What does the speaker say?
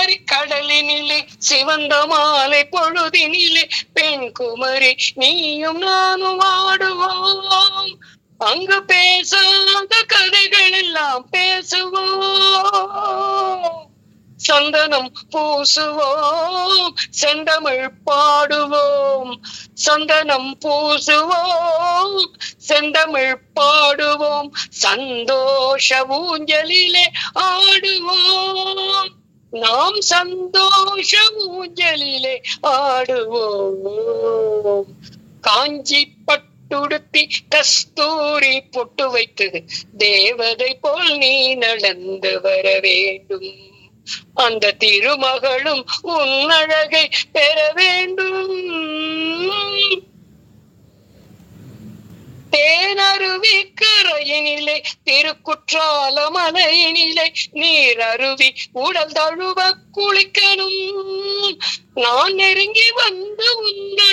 கன்னியாகுமரி கடலினிலே சிவந்த மாலை பொழுதினிலே பெண் குமரி நீயும் நானும் ஆடுவோம் அங்கு பேசாத கதைகள் எல்லாம் பேசுவோம் சந்தனம் பூசுவோம் செந்தமிழ் பாடுவோம் சந்தனம் பூசுவோம் செந்தமிழ் பாடுவோம் சந்தோஷ ஊஞ்சலிலே ஆடுவோம் நாம் சந்தோஷ ஊஞ்சலிலே ஆடுவோம் காஞ்சி பட்டுடுத்தி கஸ்தூரி பொட்டு வைத்தது தேவதை போல் நீ நடந்து வர வேண்டும் அந்த திருமகளும் உன் அழகை பெற வேண்டும் தேனருவி கரையினிலே திருக்குற்றால மலையினிலே நீர் அருவி உடல் தழுவ குளிக்கணும் நான் நெருங்கி வந்து உன்